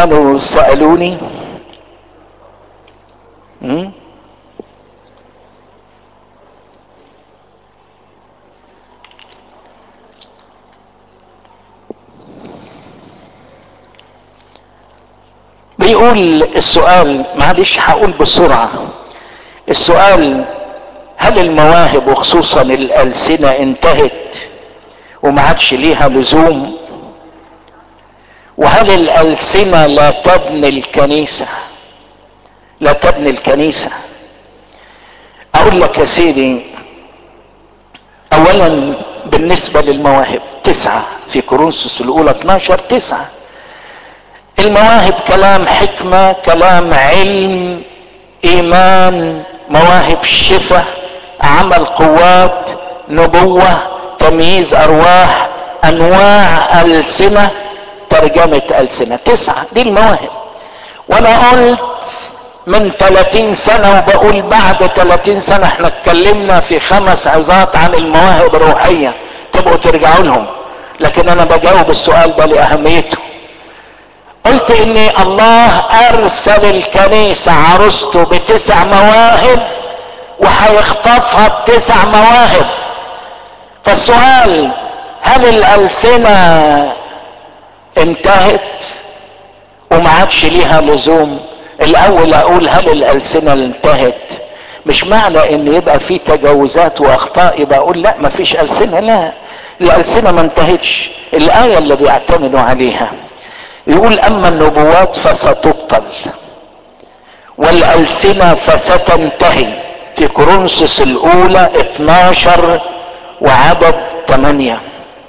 كانوا سألوني م? بيقول السؤال معلش هقول بسرعة السؤال هل المواهب وخصوصا الألسنة انتهت وما عادش ليها لزوم وهل الألسنة لا تبني الكنيسة لا تبني الكنيسة اقول لك يا سيدي اولا بالنسبة للمواهب تسعة في كورنثوس الاولى 12 تسعة المواهب كلام حكمة كلام علم ايمان مواهب شفة عمل قوات نبوة تمييز ارواح انواع السنة ترجمة السنة تسعة دي المواهب وانا قلت من 30 سنة وبقول بعد 30 سنة احنا اتكلمنا في خمس عظات عن المواهب الروحية تبقوا ترجعوا لهم لكن انا بجاوب السؤال ده لاهميته قلت ان الله ارسل الكنيسة عروسته بتسع مواهب وهيخطفها بتسع مواهب فالسؤال هل الالسنة انتهت وما عادش ليها لزوم الاول اقول هل الالسنة انتهت مش معنى ان يبقى في تجاوزات واخطاء يبقى اقول لا ما فيش السنة لا الالسنة ما انتهتش الاية اللي بيعتمدوا عليها يقول اما النبوات فستبطل والالسنة فستنتهي في كورنثوس الاولى 12 وعدد 8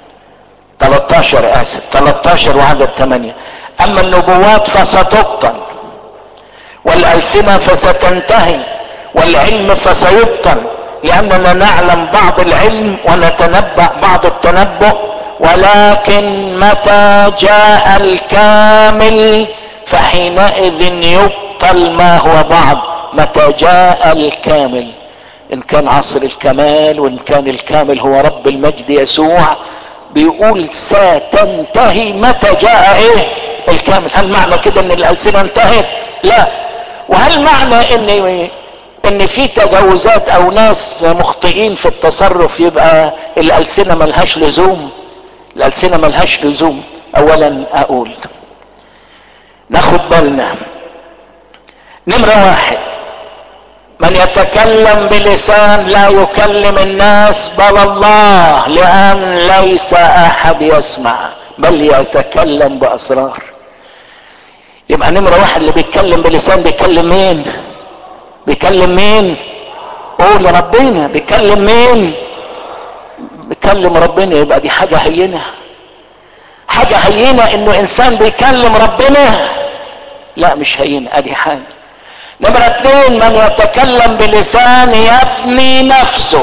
13 اسف 13 وعدد 8 اما النبوات فستبطل والالسنة فستنتهي والعلم فسيبطل لاننا نعلم بعض العلم ونتنبأ بعض التنبؤ ولكن متى جاء الكامل فحينئذ يبطل ما هو بعض متى جاء الكامل ان كان عصر الكمال وان كان الكامل هو رب المجد يسوع بيقول ستنتهي متى جاء ايه الكامل هل معنى كده ان الالسنه انتهت لا وهل معنى ان ان في تجاوزات او ناس مخطئين في التصرف يبقى الالسنه ملهاش لزوم الالسنه ملهاش لزوم اولا اقول ناخد بالنا نمره واحد من يتكلم بلسان لا يكلم الناس بل الله لان ليس احد يسمع بل يتكلم باسرار يبقى نمرة واحد اللي بيتكلم بلسان بيكلم مين بيكلم مين قول ربنا بيكلم مين بيكلم ربنا يبقى دي حاجة هينة حاجة هينة انه انسان بيكلم ربنا لا مش هينة ادي حاجة نمرة اتنين من يتكلم بلسان يبني نفسه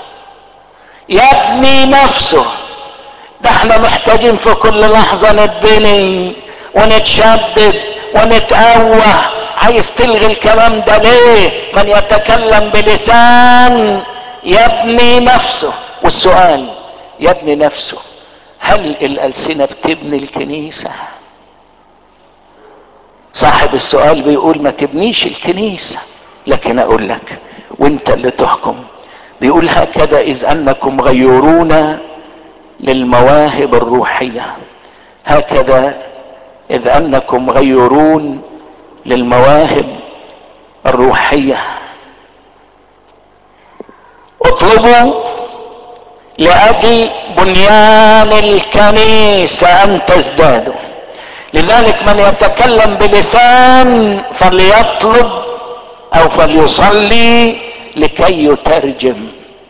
يبني نفسه ده احنا محتاجين في كل لحظة نتبني ونتشدد ونتقوى عايز تلغي الكلام ده ليه من يتكلم بلسان يبني نفسه والسؤال يبني نفسه هل الألسنة بتبني الكنيسة صاحب السؤال بيقول ما تبنيش الكنيسة لكن اقول لك وانت اللي تحكم بيقول هكذا اذ انكم غيرون للمواهب الروحية هكذا اذ انكم غيرون للمواهب الروحية اطلبوا لاجل بنيان الكنيسة ان تزدادوا لذلك من يتكلم بلسان فليطلب او فليصلي لكي يترجم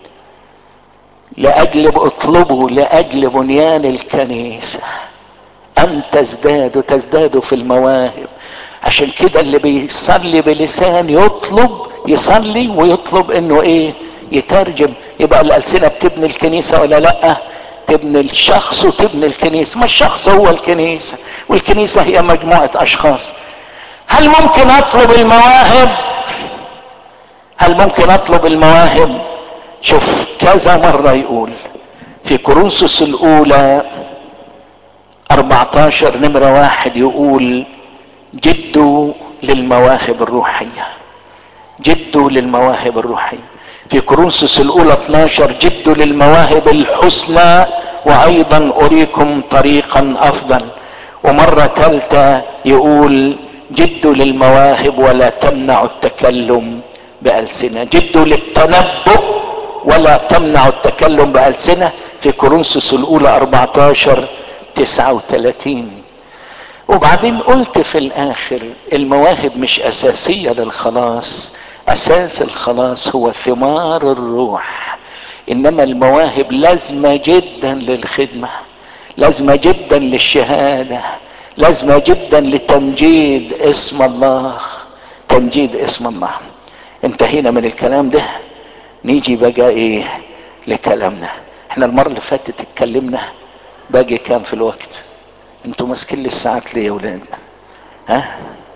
لاجل اطلبوا لاجل بنيان الكنيسه ان تزدادوا تزدادوا في المواهب عشان كده اللي بيصلي بلسان يطلب يصلي ويطلب انه ايه يترجم يبقى الالسنه بتبني الكنيسه ولا لا تبني الشخص وتبني الكنيسه ما الشخص هو الكنيسه والكنيسه هي مجموعه اشخاص هل ممكن اطلب المواهب هل ممكن اطلب المواهب شوف كذا مرة يقول في كورنثوس الاولى 14 نمرة واحد يقول جدوا للمواهب الروحية جدوا للمواهب الروحية في كورنثوس الاولى 12 جدوا للمواهب الحسنى وايضا اريكم طريقا افضل ومرة ثالثة يقول جدوا للمواهب ولا تمنعوا التكلم بألسنة جدوا للتنبؤ ولا تمنعوا التكلم بألسنة في كورنثوس الأولى 14 39 وبعدين قلت في الآخر المواهب مش أساسية للخلاص أساس الخلاص هو ثمار الروح إنما المواهب لازمة جدا للخدمة لازمة جدا للشهادة لازمة جدا لتمجيد اسم الله تمجيد اسم الله انتهينا من الكلام ده نيجي بقى ايه لكلامنا احنا المرة اللي فاتت اتكلمنا باقي كام في الوقت انتوا ماسكين لي الساعات ليه يا ولاد ها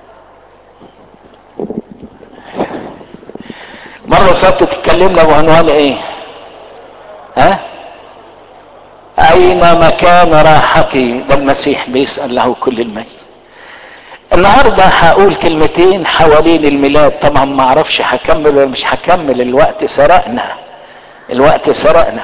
المرة اللي فاتت اتكلمنا بعنوان ايه ها اين مكان راحتي ده المسيح بيسأل له كل المجد النهاردة هقول كلمتين حوالين الميلاد طبعا ما اعرفش هكمل ولا مش هكمل الوقت سرقنا الوقت سرقنا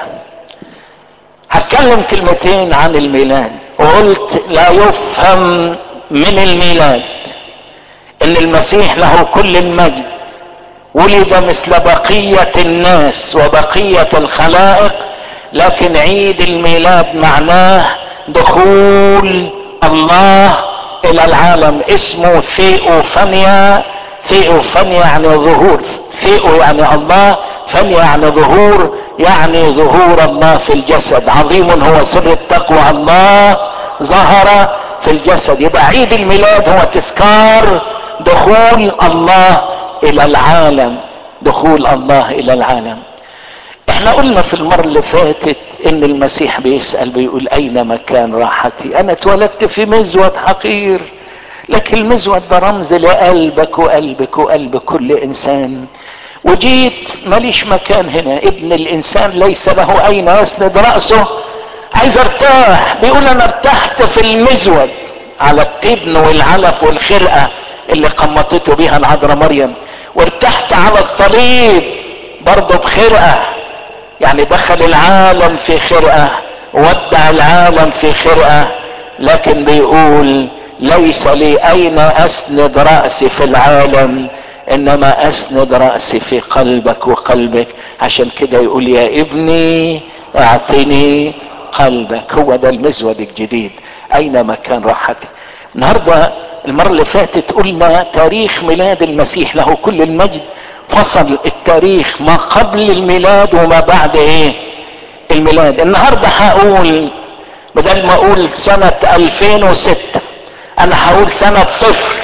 هتكلم كلمتين عن الميلاد وقلت لا يفهم من الميلاد ان المسيح له كل المجد ولد مثل بقية الناس وبقية الخلائق لكن عيد الميلاد معناه دخول الله الى العالم اسمه ثيوفانيا ثيوفانيا يعني ظهور ثيو يعني الله فانيا يعني ظهور يعني ظهور الله في الجسد عظيم هو سر التقوى الله ظهر في الجسد يبقى عيد الميلاد هو تذكار دخول الله الى العالم دخول الله الى العالم احنا قلنا في المرة اللي فاتت ان المسيح بيسأل بيقول اين مكان راحتي انا اتولدت في مزود حقير لكن المزود ده رمز لقلبك وقلبك وقلب كل انسان وجيت ماليش مكان هنا ابن الانسان ليس له اين يسند رأسه عايز ارتاح بيقول انا ارتحت في المزود على التبن والعلف والخرقة اللي قمطته بيها العذراء مريم وارتحت على الصليب برضه بخرقة يعني دخل العالم في خرقة ودع العالم في خرقة لكن بيقول ليس لي اين اسند رأسي في العالم انما اسند رأسي في قلبك وقلبك عشان كده يقول يا ابني اعطني قلبك هو ده المزود الجديد اين مكان راحتي النهاردة المرة اللي فاتت قلنا تاريخ ميلاد المسيح له كل المجد فصل التاريخ ما قبل الميلاد وما بعد ايه الميلاد النهاردة هقول بدل ما اقول سنة 2006 انا هقول سنة صفر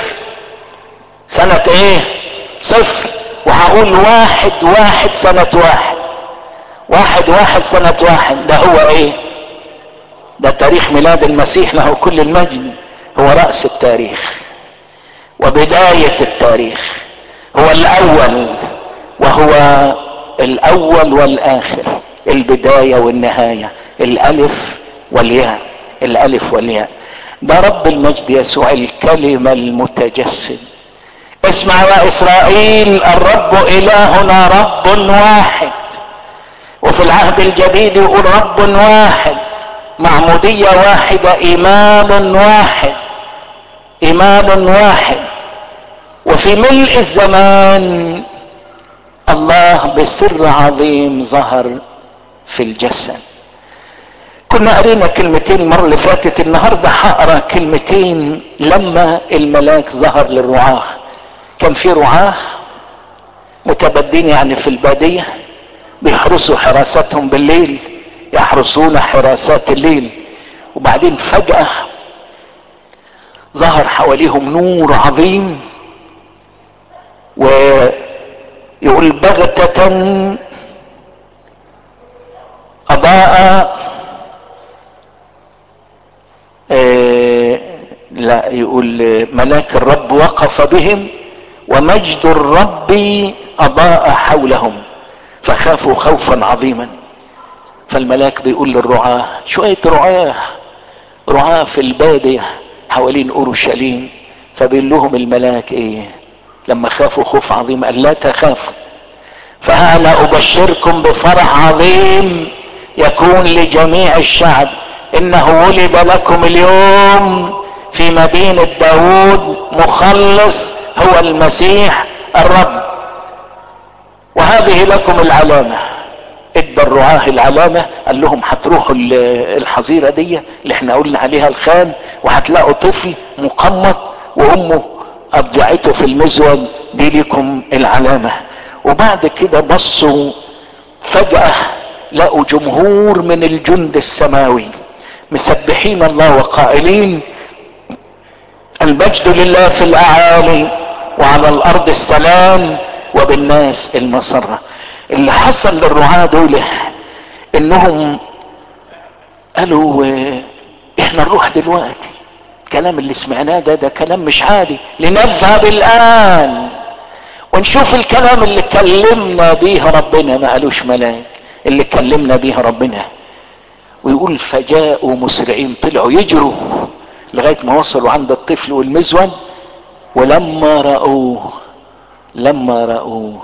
سنة ايه صفر وهقول واحد واحد سنة واحد واحد واحد سنة واحد ده هو ايه ده تاريخ ميلاد المسيح له كل المجد هو رأس التاريخ وبداية التاريخ هو الاول وهو الاول والاخر البداية والنهاية الالف والياء الالف والياء ده رب المجد يسوع الكلمة المتجسد اسمع يا اسرائيل الرب الهنا رب واحد وفي العهد الجديد يقول رب واحد معمودية واحدة ايمان واحد ايمان واحد وفي ملء الزمان الله بسر عظيم ظهر في الجسد كنا قرينا كلمتين المرة اللي فاتت النهاردة هقرا كلمتين لما الملاك ظهر للرعاة كان في رعاة متبدين يعني في البادية بيحرسوا حراستهم بالليل يحرسون حراسات الليل وبعدين فجأة ظهر حواليهم نور عظيم ويقول بغتة أضاء آه لا يقول ملاك الرب وقف بهم ومجد الرب أضاء حولهم فخافوا خوفا عظيما فالملاك بيقول للرعاة شوية رعاة رعاة في البادية حوالين أورشليم فبيقول لهم الملاك ايه لما خافوا خوف عظيم قال لا تخافوا فها انا ابشركم بفرح عظيم يكون لجميع الشعب انه ولد لكم اليوم في مدينة داود مخلص هو المسيح الرب وهذه لكم العلامة ادى الرعاة العلامة قال لهم هتروحوا الحظيرة دي اللي احنا قلنا عليها الخان وهتلاقوا طفل مقمط وامه ابدعته في المزود دي لكم العلامة وبعد كده بصوا فجأة لقوا جمهور من الجند السماوي مسبحين الله وقائلين المجد لله في الاعالي وعلى الارض السلام وبالناس المسرة اللي حصل للرعاة دول انهم قالوا احنا نروح دلوقتي الكلام اللي سمعناه ده ده كلام مش عادي لنذهب الان ونشوف الكلام اللي كلمنا بيه ربنا ما قالوش ملاك اللي كلمنا بيه ربنا ويقول فجاءوا مسرعين طلعوا يجروا لغاية ما وصلوا عند الطفل والمزود ولما رأوه لما رأوه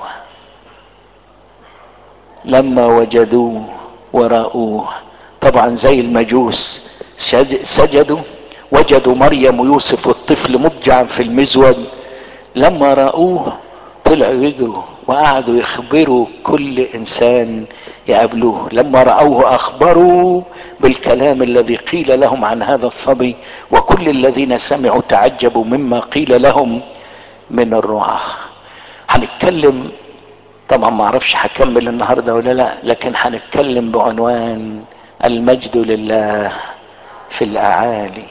لما وجدوه ورأوه طبعا زي المجوس سجدوا وجدوا مريم ويوسف والطفل مضجعا في المزود لما رأوه طلعوا يجروا وقعدوا يخبروا كل انسان يقابلوه لما رأوه اخبروا بالكلام الذي قيل لهم عن هذا الصبي وكل الذين سمعوا تعجبوا مما قيل لهم من الرعاة هنتكلم طبعا ما اعرفش هكمل النهارده ولا لا لكن هنتكلم بعنوان المجد لله في الاعالي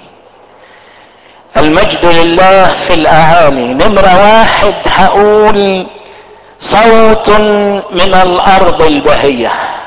المجد لله في الاعالي نمرة واحد هقول صوت من الارض البهية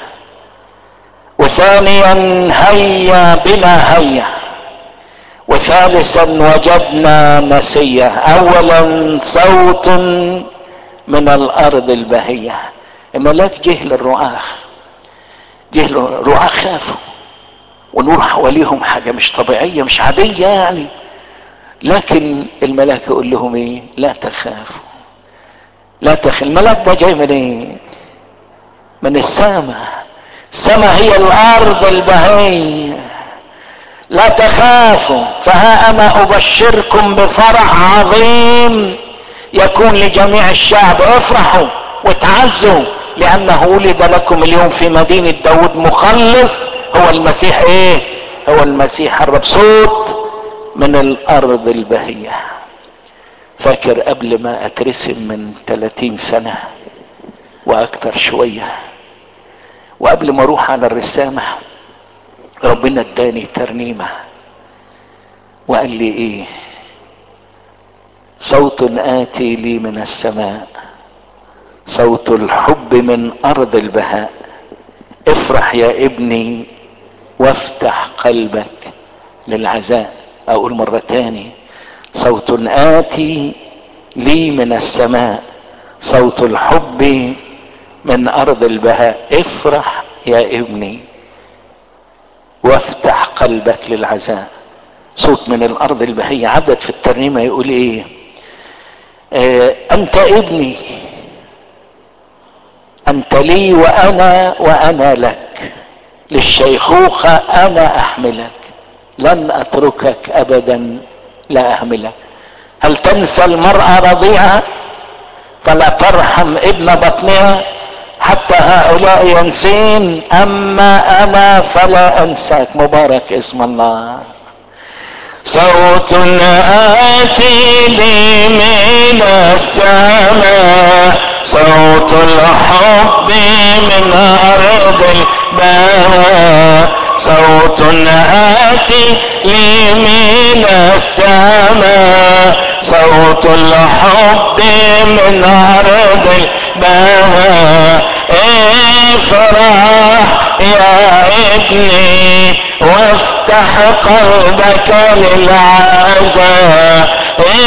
وثانيا هيا بنا هيا وثالثا وجدنا مسيا اولا صوت من الارض البهية الملاك جه للرعاة جه للرعاة خافوا ونور حواليهم حاجة مش طبيعية مش عادية يعني لكن الملاك يقول لهم ايه لا تخافوا لا تخ الملاك ده جاي من ايه من السماء السماء هي الارض البهية لا تخافوا فها انا ابشركم بفرح عظيم يكون لجميع الشعب افرحوا وتعزوا لانه ولد لكم اليوم في مدينة داود مخلص هو المسيح ايه هو المسيح الرب صوت من الارض البهية فاكر قبل ما اترسم من 30 سنة واكتر شوية وقبل ما اروح على الرسامة ربنا اداني ترنيمة وقال لي ايه صوت آتي لي من السماء صوت الحب من أرض البهاء افرح يا ابني وافتح قلبك للعزاء أقول مرة تاني صوت آتي لي من السماء صوت الحب من أرض البهاء افرح يا ابني وافتح قلبك للعزاء صوت من الأرض البهية عدد في الترنيمة يقول ايه آه انت ابني انت لي وانا وانا لك للشيخوخة انا احملك لن اتركك ابدا لا اهملك هل تنسى المرأة رضيعة فلا ترحم ابن بطنها حتى هؤلاء ينسين اما انا فلا انساك مبارك اسم الله صوت آتي لي من السماء صوت الحب من أرض البهاء صوت آتي لي من السماء صوت الحب من أرض البهاء افرح يا ابني وافتح قلبك للعزاء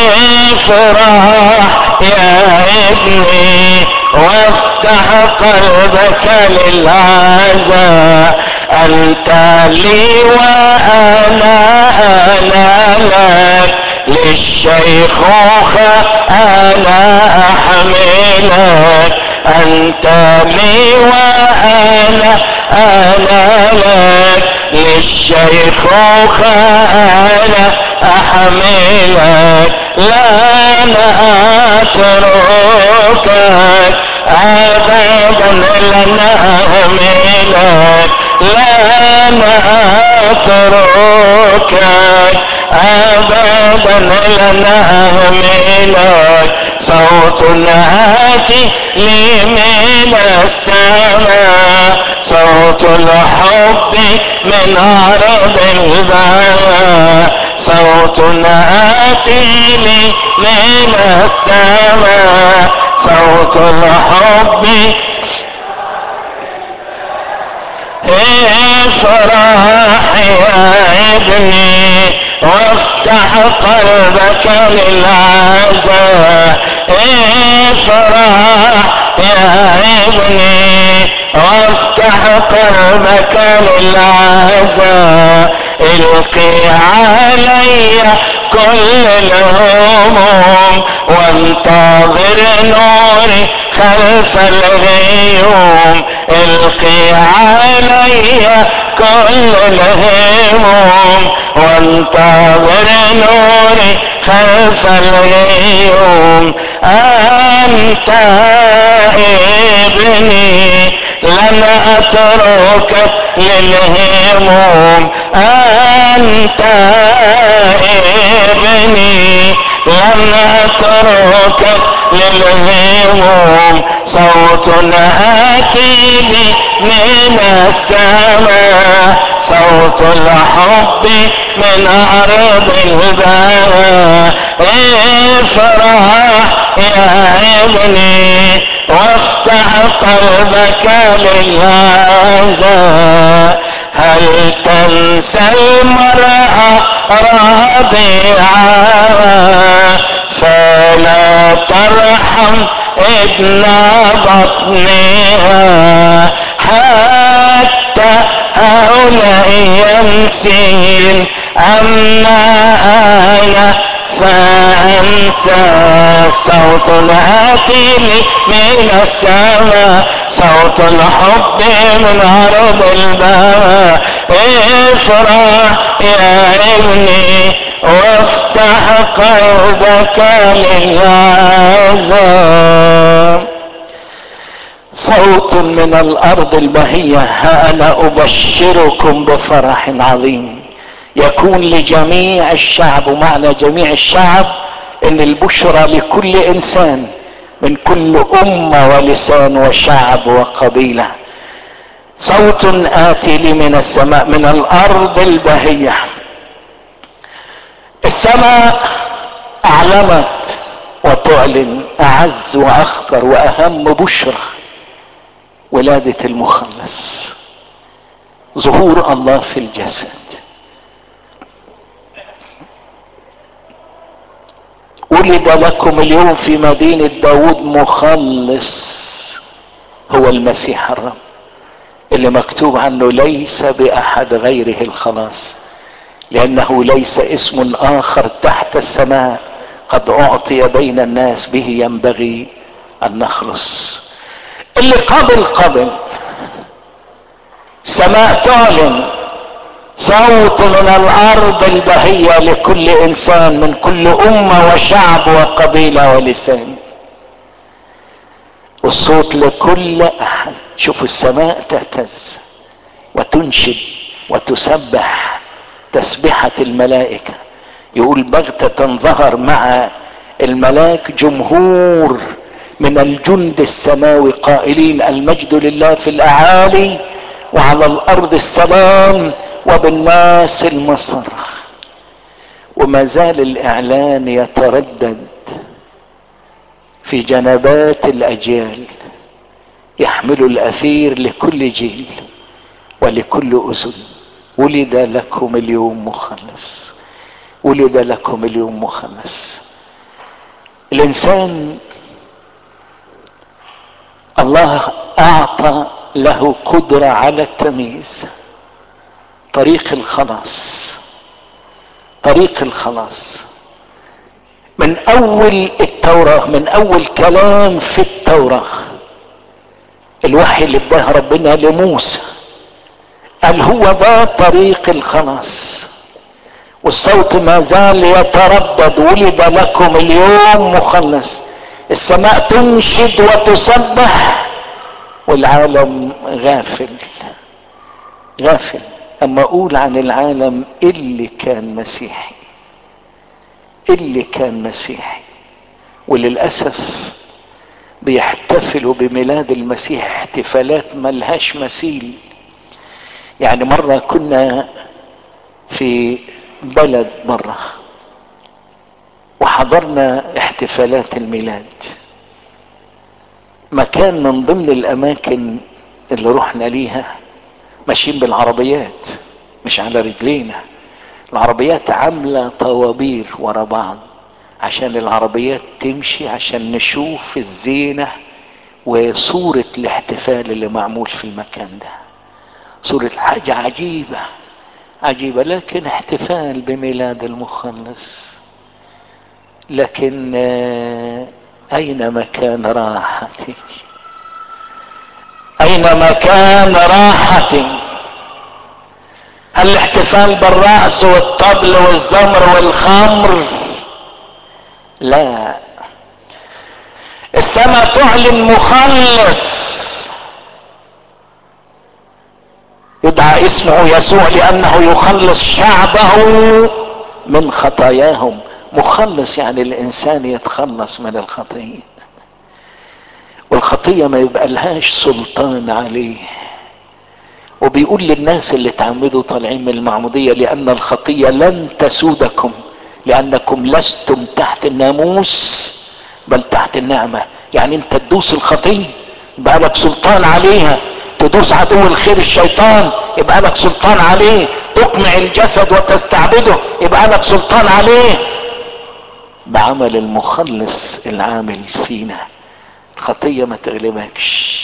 افرح يا ابني وافتح قلبك للعزاء انت لي وانا انا لك للشيخوخة انا احملك انت لي وانا انا لك للشيخوخة انا احملك لا انا اتركك ابدا لنا اهملك لا انا اتركك ابدا لنا اهملك صوت آتي لي من السماء صوت الحب من عرض الباب صوت آتي لي من السماء صوت الحب افرح يا ابني وافتح قلبك للعزاء افرح يا ابني وافتح قلبك للعزاء القي علي كل الهموم وانتظر نوري خلف الغيوم القي علي كل الهموم وانتظر نوري خلف الغيوم انت ابني لن اتركك للهموم انت ابني لن اتركك للهموم صوت آتي لي من السماء صوت الحب من أرض الباب افرح يا ابني وافتح قلبك للعزاء هل تنسى المرأة رضيعها فلا ترحم ابن بطنها حتى هؤلاء ينسين أما أنا فأنسى صوت الهاتف من السماء صوت الحب من عرض الباب افرح يا ابني وافتح قلبك للعذاب صوت من الارض البهية ها انا ابشركم بفرح عظيم يكون لجميع الشعب ومعنى جميع الشعب ان البشرى لكل انسان من كل امة ولسان وشعب وقبيلة صوت اتي لي من السماء من الارض البهية السماء اعلمت وتعلن اعز واخطر واهم بشرى ولادة المخلص ظهور الله في الجسد ولد لكم اليوم في مدينة داود مخلص هو المسيح الرب اللي مكتوب عنه ليس بأحد غيره الخلاص لأنه ليس اسم آخر تحت السماء قد أعطي بين الناس به ينبغي أن نخلص اللي قبل قبل سماء تعلن صوت من الارض البهية لكل انسان من كل امة وشعب وقبيلة ولسان والصوت لكل احد شوفوا السماء تهتز وتنشد وتسبح تسبحة الملائكة يقول بغتة ظهر مع الملاك جمهور من الجند السماوي قائلين المجد لله في الاعالي وعلى الارض السلام وبالناس المسر وما زال الاعلان يتردد في جنبات الاجيال يحمل الاثير لكل جيل ولكل اذن ولد لكم اليوم مخلص ولد لكم اليوم مخلص الانسان الله اعطى له قدرة على التمييز طريق الخلاص طريق الخلاص من اول التوراة من اول كلام في التوراة الوحي اللي اداه ربنا لموسى قال هو ده طريق الخلاص والصوت ما زال يتردد ولد لكم اليوم مخلص السماء تنشد وتسبح والعالم غافل غافل اما اقول عن العالم اللي كان مسيحي اللي كان مسيحي وللاسف بيحتفلوا بميلاد المسيح احتفالات ملهاش مثيل يعني مرة كنا في بلد مرة وحضرنا احتفالات الميلاد مكان من ضمن الاماكن اللي رحنا ليها ماشيين بالعربيات مش على رجلينا العربيات عاملة طوابير ورا بعض عشان العربيات تمشي عشان نشوف الزينة وصورة الاحتفال اللي معمول في المكان ده صورة حاجة عجيبة عجيبة لكن احتفال بميلاد المخلص لكن اين مكان راحتي اين مكان راحتي هل الاحتفال بالرأس والطبل والزمر والخمر لا السماء تعلن مخلص يدعى اسمه يسوع لانه يخلص شعبه من خطاياهم مخلص يعني الانسان يتخلص من الخطيه والخطيه ما يبقى لهاش سلطان عليه وبيقول للناس اللي تعمدوا طالعين من المعموديه لان الخطيه لن تسودكم لانكم لستم تحت الناموس بل تحت النعمه يعني انت تدوس الخطيه يبقى لك سلطان عليها تدوس عدو الخير الشيطان يبقى لك سلطان عليه تقمع الجسد وتستعبده يبقى لك سلطان عليه بعمل المخلص العامل فينا الخطية ما تغلبكش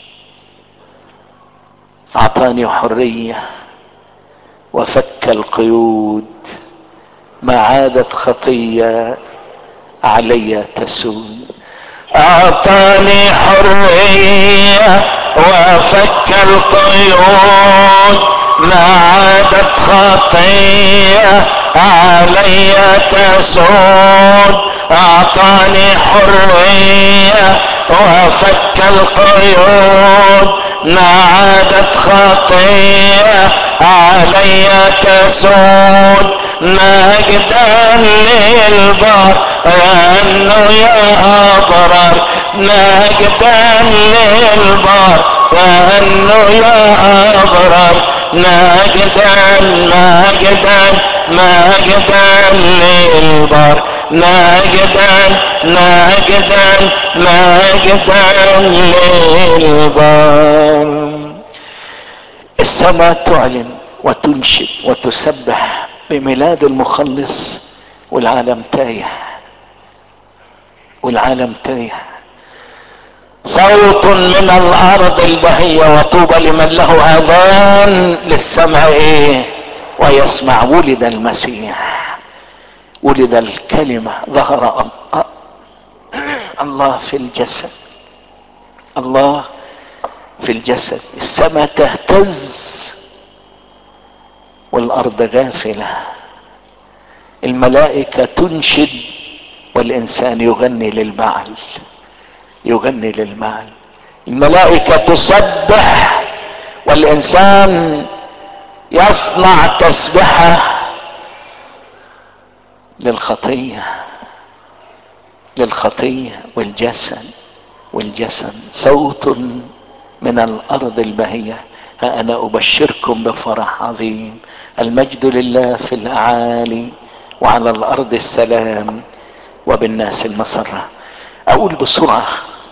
اعطاني حرية وفك القيود ما عادت خطية علي تسود اعطاني حرية وفك القيود ما عادت خطية علي تسود اعطاني حرية وفك القيود ما عادت خطية علي تسود مجدا للبر انه يا ابرر مجدا للبر وانه يا ابرر مجدا مجدا مجدا للبر مجدا مجدا مجدا للبر السماء تعلن وتنشد وتسبح بميلاد المخلص والعالم تايه والعالم تايه صوت من الارض البهية وطوبى لمن له اذان للسمع ايه ويسمع ولد المسيح ولد الكلمة ظهر الله في الجسد الله في الجسد السماء تهتز والارض غافلة الملائكة تنشد والانسان يغني للبعل يغني للمال الملائكة تسبح والانسان يصنع تسبحة للخطية للخطية والجسد والجسد صوت من الارض البهية ها انا ابشركم بفرح عظيم المجد لله في الاعالي وعلى الارض السلام وبالناس المسره اقول بسرعة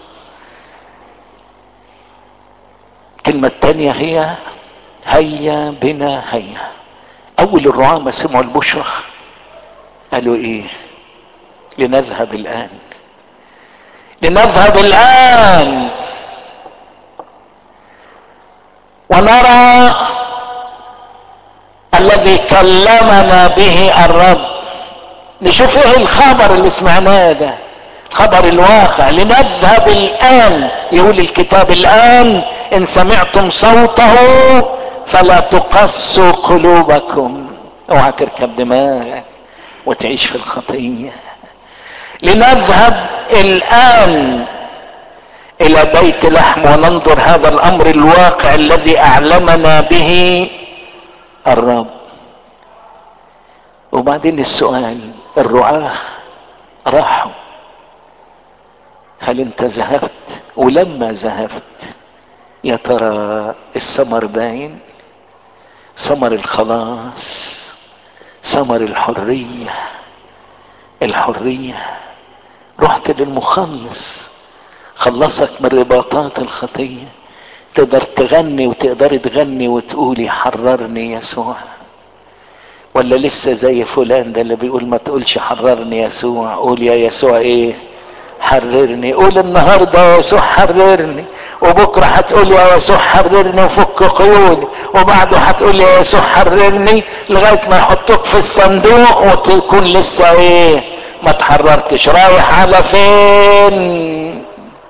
الكلمة التانية هي هيا بنا هيا اول الرعاة ما سمعوا البشرى قالوا ايه لنذهب الان لنذهب الان ونرى الذي كلمنا به الرب نشوف ايه الخبر اللي سمعناه ده خبر الواقع لنذهب الان يقول الكتاب الان ان سمعتم صوته فلا تقسوا قلوبكم اوعى تركب دماغك وتعيش في الخطيه لنذهب الان الى بيت لحم وننظر هذا الامر الواقع الذي اعلمنا به الرب وبعدين السؤال الرعاه راحوا هل انت ذهبت ولما ذهبت يا ترى الثمر باين ثمر الخلاص ثمر الحريه الحريه رحت للمخلص خلصك من رباطات الخطيه تقدر تغني وتقدر تغني وتقولي حررني يسوع ولا لسه زي فلان ده اللي بيقول ما تقولش حررني يسوع قول يا يسوع ايه حررني قول النهاردة يا يسوع حررني وبكرة هتقول يا يسوع حررني وفك قيودي وبعده هتقول يا يسوع حررني لغاية ما يحطوك في الصندوق وتكون لسه ايه ما تحررتش رايح على فين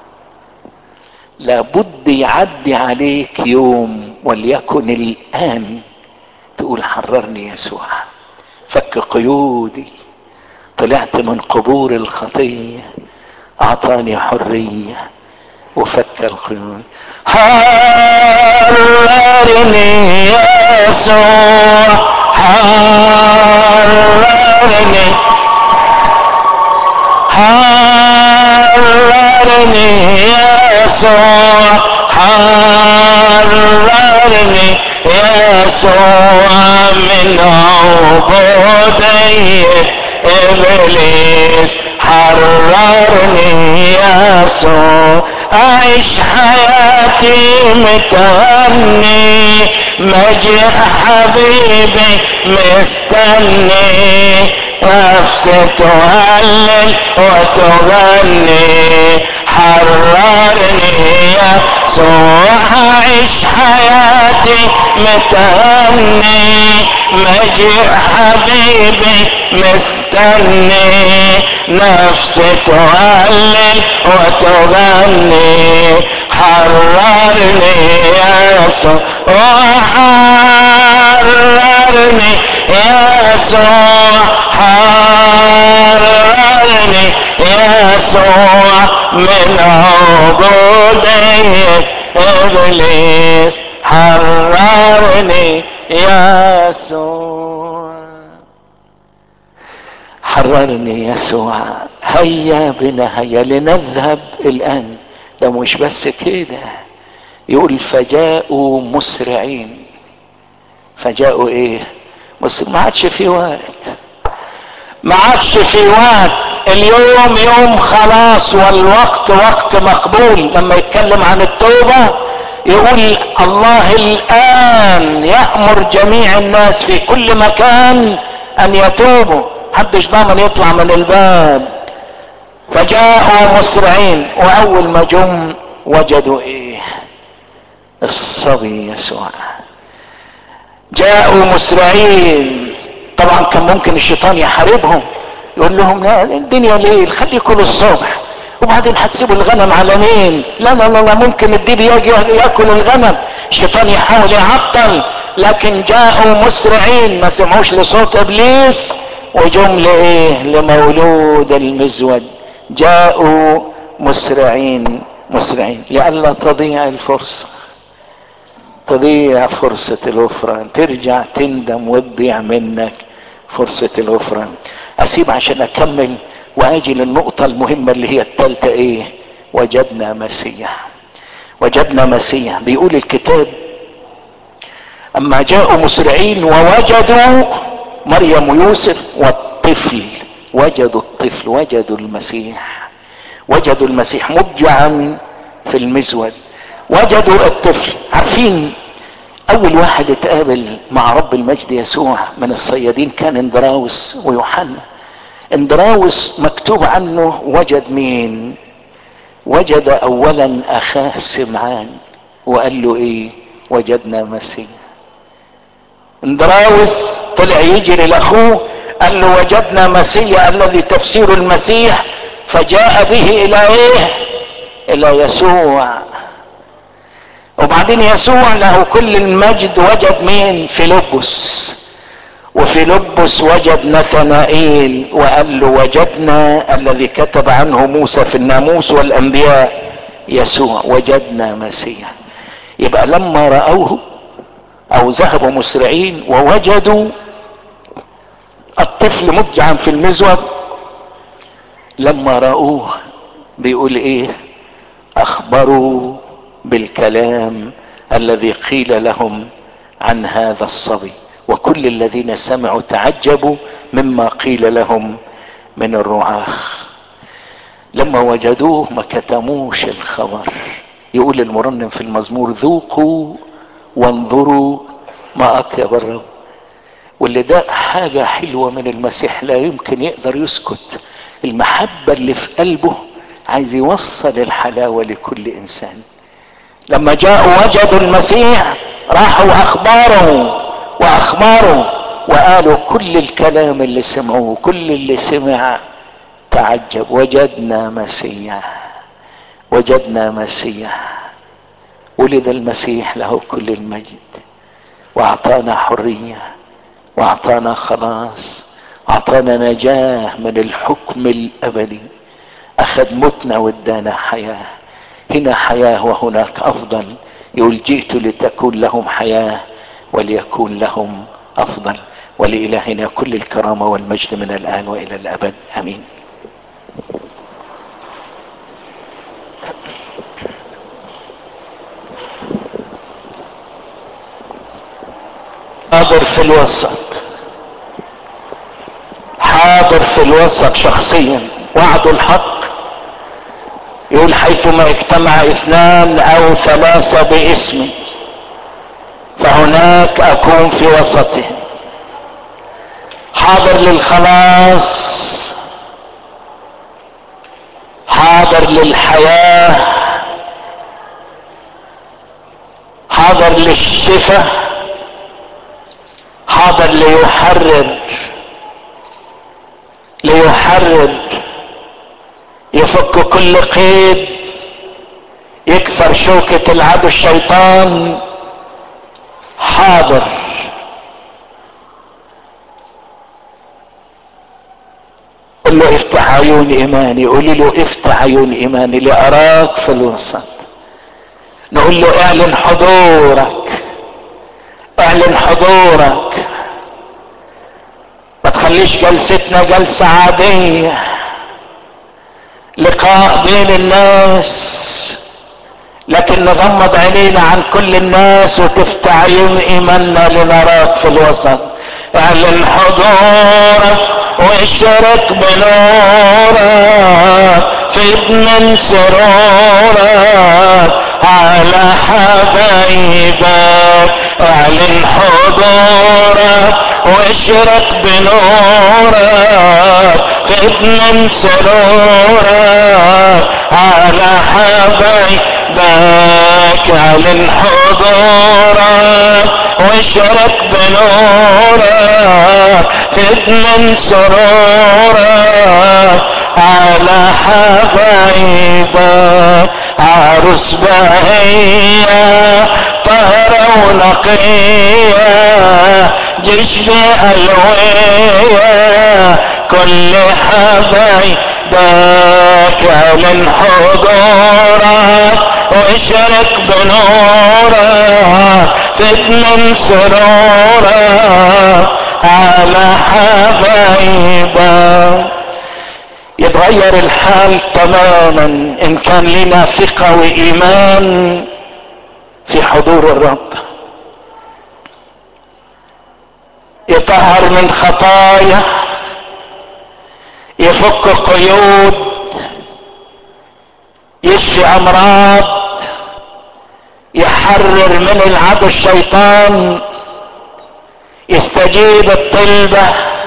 لابد يعدي عليك يوم وليكن الان تقول حررني يسوع فك قيودي طلعت من قبور الخطيه اعطاني حرية وفك القيود حررني يسوع حررني حررني يسوع حررني يسوع من عبودية إبليس حررني يسوع أعيش حياتي متهني مجيء حبيبي مستني نفسي تهلل وتغني حررني يسوع أعيش حياتي متهني مجيء حبيبي مستني نفسي تهلل وتغني حررني يسوع حررني يسوع حررني يسوع من عبودية إبليس حررني يسوع حررني يسوع هيا بنا هيا لنذهب الآن ده مش بس كده يقول فجاءوا مسرعين فجاءوا ايه مسرع ما عادش في وقت ما عادش في وقت اليوم يوم خلاص والوقت وقت مقبول لما يتكلم عن التوبة يقول الله الآن يأمر جميع الناس في كل مكان أن يتوبوا محدش ضامن يطلع من الباب فجاءوا مسرعين وأول ما جم وجدوا إيه الصبي يسوع جاءوا مسرعين طبعا كان ممكن الشيطان يحاربهم يقول لهم لا الدنيا ليل خليكم للصبح وبعدين هتسيبوا الغنم على مين لا لا لا, لا ممكن الديب يجي ياكل الغنم الشيطان يحاول يعطل لكن جاءوا مسرعين ما سمعوش لصوت ابليس وجم لايه لمولود المزود جاءوا مسرعين مسرعين لئلا تضيع الفرصه تضيع فرصة الغفران ترجع تندم وتضيع منك فرصة الغفران اسيب عشان اكمل واجي للنقطة المهمة اللي هي التالتة ايه وجدنا مسيح وجدنا مسيح بيقول الكتاب اما جاءوا مسرعين ووجدوا مريم ويوسف والطفل وجدوا الطفل وجدوا المسيح وجدوا المسيح مضجعا في المزود وجدوا الطفل عارفين اول واحد اتقابل مع رب المجد يسوع من الصيادين كان اندراوس ويوحنا اندراوس مكتوب عنه وجد مين وجد اولا اخاه سمعان وقال له ايه وجدنا مسيح اندراوس طلع يجري لاخوه قال له وجدنا مسيح الذي تفسير المسيح فجاء به الى ايه الى يسوع وبعدين يسوع له كل المجد وجد مين فيلبس وفيلبس وجد نثنائيل وقال له وجدنا الذي كتب عنه موسى في الناموس والانبياء يسوع وجدنا مسيح يبقى لما رأوه او ذهبوا مسرعين ووجدوا الطفل مجعا في المزود لما رأوه بيقول ايه اخبروا بالكلام الذي قيل لهم عن هذا الصبي وكل الذين سمعوا تعجبوا مما قيل لهم من الرعاخ لما وجدوه ما كتموش الخبر يقول المرنم في المزمور ذوقوا وانظروا ما اطيب الرب واللي ده حاجة حلوة من المسيح لا يمكن يقدر يسكت المحبة اللي في قلبه عايز يوصل الحلاوة لكل انسان لما جاءوا وجدوا المسيح راحوا اخباروا واخباروا وقالوا كل الكلام اللي سمعوه كل اللي سمع تعجب وجدنا مسيح وجدنا مسيح ولد المسيح له كل المجد واعطانا حريه واعطانا خلاص اعطانا نجاه من الحكم الابدي اخذ موتنا وادانا حياه هنا حياه وهناك افضل يقول جئت لتكون لهم حياه وليكون لهم افضل ولالهنا كل الكرامه والمجد من الان والى الابد امين حاضر في الوسط حاضر في الوسط شخصيا وعد الحق يقول حيثما اجتمع اثنان او ثلاثة باسمي فهناك اكون في وسطهم حاضر للخلاص حاضر للحياة حاضر للشفاء حاضر ليحرر ليحرر يفك كل قيد يكسر شوكة العدو الشيطان حاضر قل له افتح عيون ايماني قولي له افتح عيون ايماني لاراك في الوسط نقول له اعلن حضورك اعلن حضورك ما تخليش جلستنا جلسة عادية لقاء بين الناس لكن نغمض عينينا عن كل الناس وتفتح عيون ايماننا لنراك في الوسط اعلن حضورك واشرك بنورك فدن سرورك على حبايبك اعلن حضورك واشرك بنورك فدن سرورك على حبايبك اعلن حضورك واشرك بنورك فدن سرورك على حبايبك عروس بهية طهرة ونقية جيش بألوية كل حبايبك اعلن حضورك واشرك بنورك تتمم سرورك على حبايبك يتغير الحال تماما ان كان لنا ثقة وايمان في حضور الرب يطهر من خطايا يفك قيود يشفي امراض يحرر من العدو الشيطان يستجيب الطلبة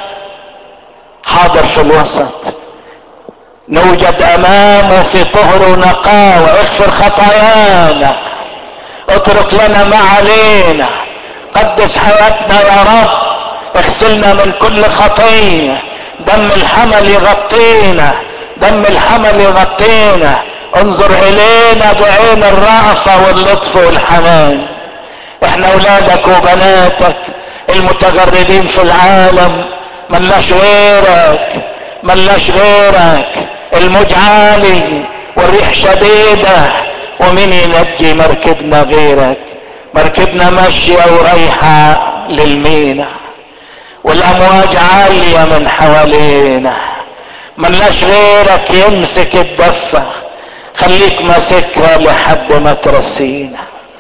حاضر في الوسط نوجد امامه في طهر ونقاوة اغفر خطايانا اترك لنا ما علينا قدس حياتنا يا رب اغسلنا من كل خطية دم الحمل يغطينا دم الحمل يغطينا انظر الينا بعين الرأفة واللطف والحنان احنا اولادك وبناتك المتغربين في العالم ملناش غيرك ملناش غيرك الموج عالي والريح شديدة ومين ينجي مركبنا غيرك مركبنا ماشية ورايحة للمينا والامواج عالية من حوالينا ملناش غيرك يمسك الدفة خليك ماسكها لحد ما ترسينا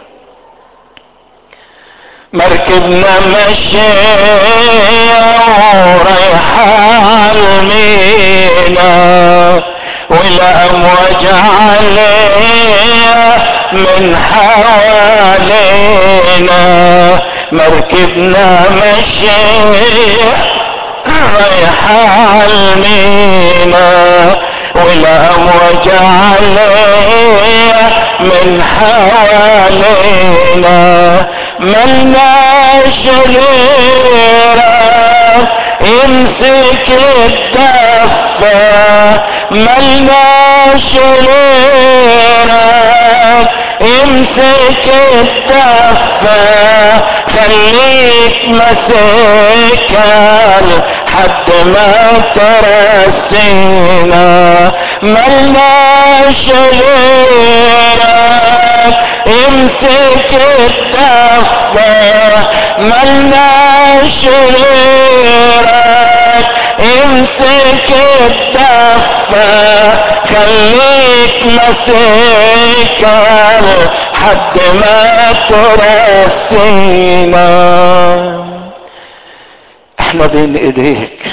مركبنا ماشية ورايحة المينا والامواج عالية من حوالينا مركبنا ماشية رايحة المينا والامواج عالية من حوالينا ملناش غيرك امسك الدفة ملناش غيرك امسك الدفة خليك مسكها لحد ما ترسينا ملناش غيرك امسك الدفة ملناش غيرك امسك الدفة خليك مسكها لحد ما ترسينا احنا بين ايديك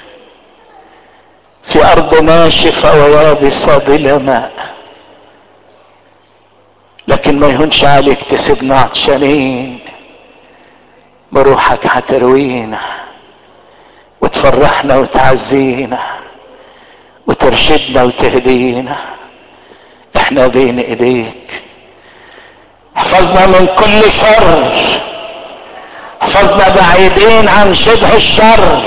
في ارض ناشفة ويابسة بلا ماء لكن ما يهونش عليك تسيبنا عطشانين بروحك هتروينا وتفرحنا وتعزينا وترشدنا وتهدينا احنا بين ايديك احفظنا من كل شر احفظنا بعيدين عن شبه الشر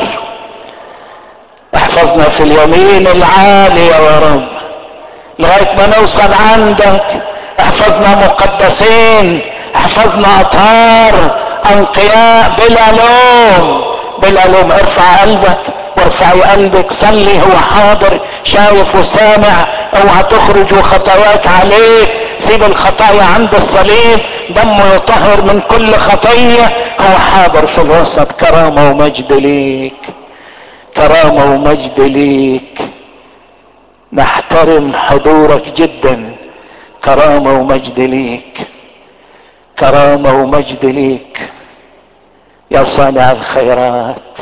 احفظنا في اليمين العالي يا رب لغاية ما نوصل عندك احفظنا مقدسين احفظنا اطهار انقياء بلا لوم بلا لوم ارفع قلبك وارفعي قلبك صلي هو حاضر شايف وسامع اوعى تخرج وخطاياك عليك سيب الخطايا عند الصليب دمه يطهر من كل خطية هو حاضر في الوسط كرامة ومجد ليك كرامة ومجد ليك نحترم حضورك جدا كرامة ومجد ليك كرامة ومجد ليك يا صانع الخيرات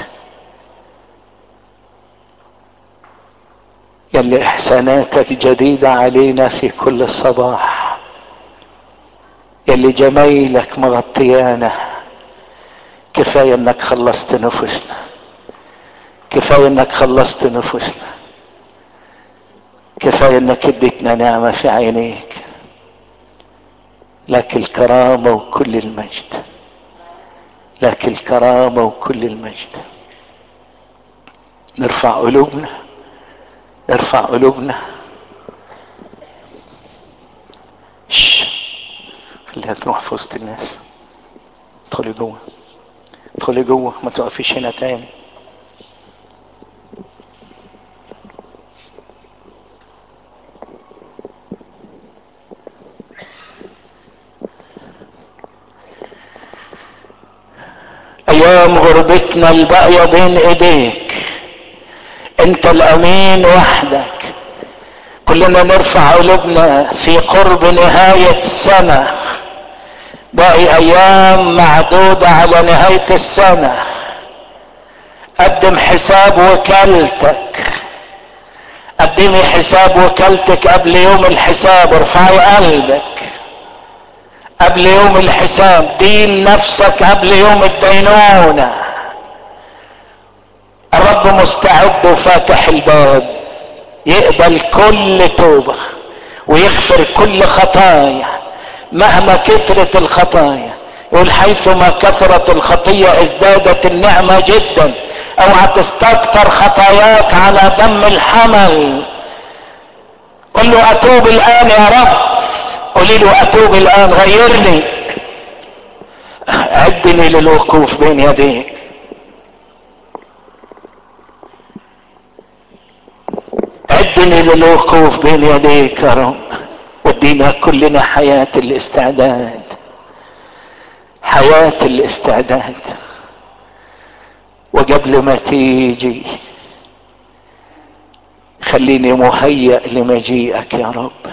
يلي احساناتك جديدة علينا في كل صباح يلي جميلك مغطيانا كفاية انك خلصت نفوسنا كفاية انك خلصت نفوسنا كفاية انك اديتنا نعمة في عينيك لك الكرامة وكل المجد لك الكرامة وكل المجد نرفع قلوبنا نرفع قلوبنا شش. خليها تروح في وسط الناس ادخلي جوه ادخلي جوه ما تقفيش هنا تاني ايام غربتنا الباقية بين ايديك انت الامين وحدك كلنا نرفع قلوبنا في قرب نهاية السنة باقي ايام معدودة على نهاية السنة قدم حساب وكالتك قدمي حساب وكالتك قبل يوم الحساب ارفعي قلبك قبل يوم الحساب دين نفسك قبل يوم الدينونة الرب مستعد وفاتح الباب يقبل كل توبة ويغفر كل خطايا مهما كترت الخطايا يقول حيثما كثرت الخطية ازدادت النعمة جدا اوعى تستكثر خطاياك على دم الحمل قل له اتوب الان يا رب قولي له اتوب الان غيرني عدني للوقوف بين يديك عدني للوقوف بين يديك يا رب ودينا كلنا حياة الاستعداد حياة الاستعداد وقبل ما تيجي خليني مهيأ لمجيئك يا رب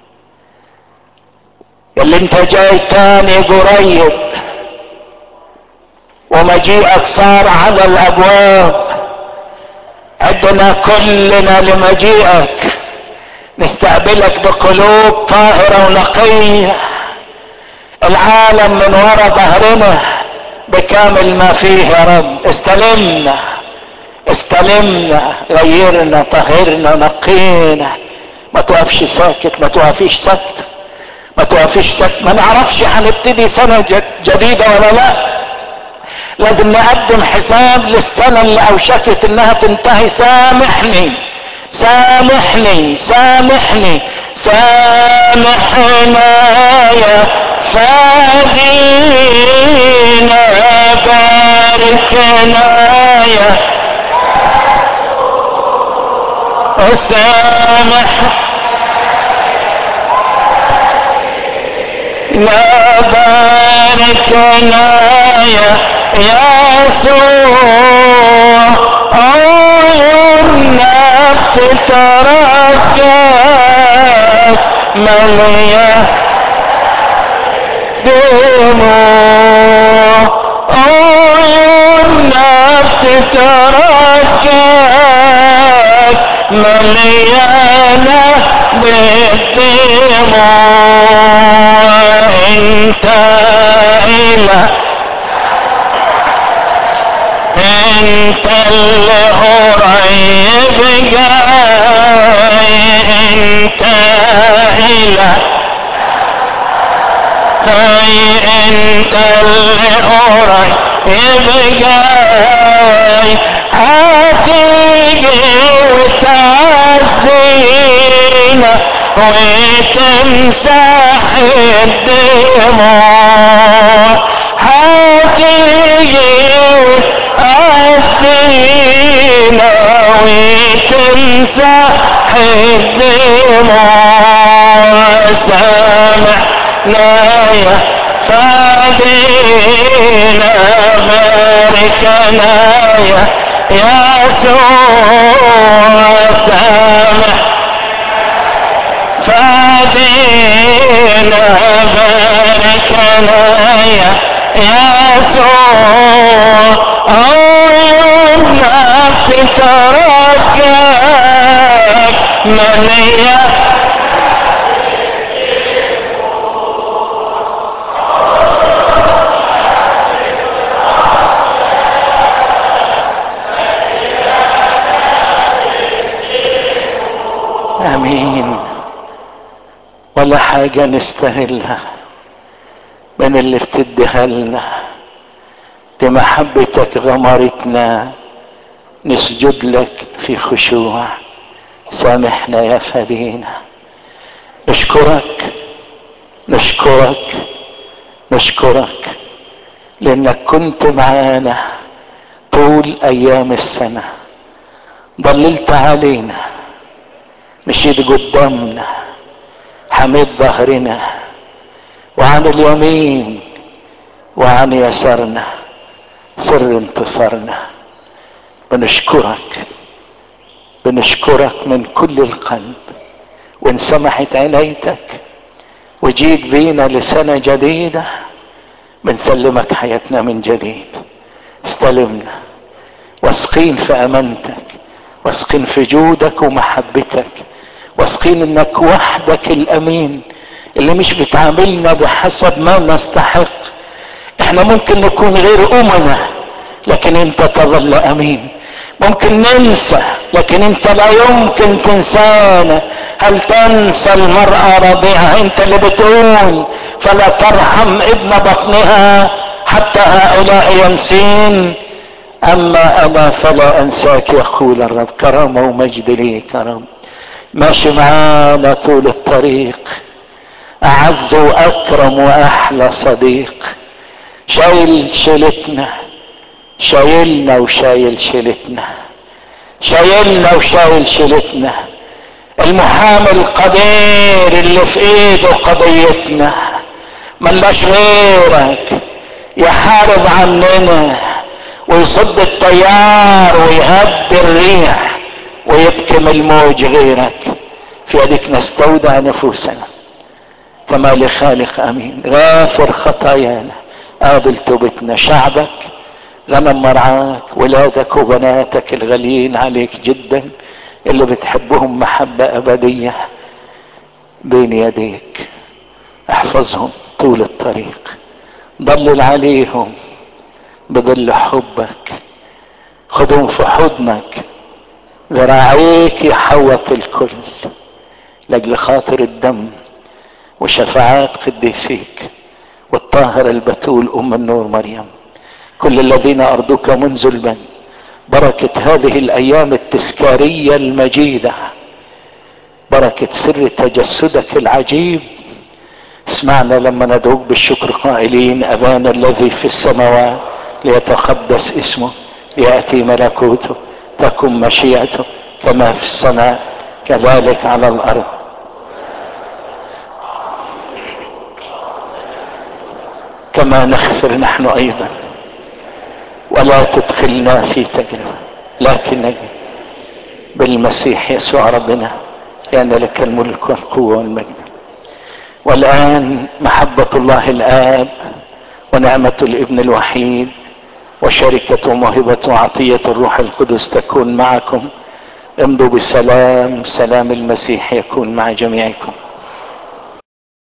اللي انت جاي تاني قريب ومجيئك صار على الابواب عدنا كلنا لمجيئك نستقبلك بقلوب طاهرة ونقية العالم من وراء ظهرنا بكامل ما فيه يا رب استلمنا استلمنا غيرنا طهرنا نقينا ما توقفش ساكت ما توقفيش ساكت ما توقفيش ساكت ما نعرفش هنبتدي سنة جديدة ولا لا لازم نقدم حساب للسنة اللي اوشكت انها تنتهي سامحني سامحني سامحني سامحنا يا فادينا باركنا يا سامح لا باركنا يا يسوع عيوننا بتتركك مليا دموع عيوننا بتتركك مليانة بالدموع انت إله انت اللي قريب جاي انت اله هاي انت اللي قريب جاي هتيجي وتعزينا وتمسح الدموع هتيجي وتعزينا وتمسح الدموع سامحنا يا فادينا باركنا يا يسوع سامح فادينا باركنا يا يسوع عيوننا في تركك من يا امين ولا حاجة نستاهلها من اللي بتديها لنا دي محبتك غمرتنا نسجد لك في خشوع سامحنا يا فدينا نشكرك نشكرك نشكرك لانك كنت معانا طول ايام السنة ضللت علينا مشيت قدامنا حميت ظهرنا وعن اليمين وعن يسارنا سر انتصارنا بنشكرك بنشكرك من كل القلب وان سمحت عنايتك وجيت بينا لسنة جديدة بنسلمك حياتنا من جديد استلمنا واثقين في امانتك واثقين في جودك ومحبتك واثقين انك وحدك الامين اللي مش بتعاملنا بحسب ما نستحق احنا ممكن نكون غير امنا لكن انت تظل امين ممكن ننسى لكن انت لا يمكن تنسانا هل تنسى المرأة رضيعها انت اللي بتقول فلا ترحم ابن بطنها حتى هؤلاء ينسين اما انا فلا انساك يقول الرب كرامة ومجد لي كرم ماشي معانا طول الطريق اعز واكرم واحلى صديق شايل شيلتنا شايلنا وشايل شيلتنا شايلنا وشايل شيلتنا المحامي القدير اللي في ايده قضيتنا ملناش غيرك يحارب عننا ويصد التيار ويهدي الريح ويبكم الموج غيرك في يدك نستودع نفوسنا كما لخالق امين غافر خطايانا قابل توبتنا شعبك غنم مرعاك ولادك وبناتك الغاليين عليك جدا اللي بتحبهم محبة ابدية بين يديك احفظهم طول الطريق ضلل عليهم بظل حبك خدهم في حضنك ذراعيك يحوط الكل لاجل خاطر الدم وشفاعات قديسيك والطاهر البتول ام النور مريم كل الذين ارضوك منذ البن بركة هذه الايام التذكارية المجيدة بركة سر تجسدك العجيب اسمعنا لما ندعوك بالشكر قائلين ابانا الذي في السماوات ليتقدس اسمه لياتي ملكوته تكن مشيئته كما في السماء كذلك على الارض كما نغفر نحن ايضا ولا تدخلنا في تجربه لكن بالمسيح يسوع ربنا لان لك الملك والقوه والمجد والان محبه الله الاب ونعمه الابن الوحيد وشركه وموهبه وعطيه الروح القدس تكون معكم امضوا بسلام سلام المسيح يكون مع جميعكم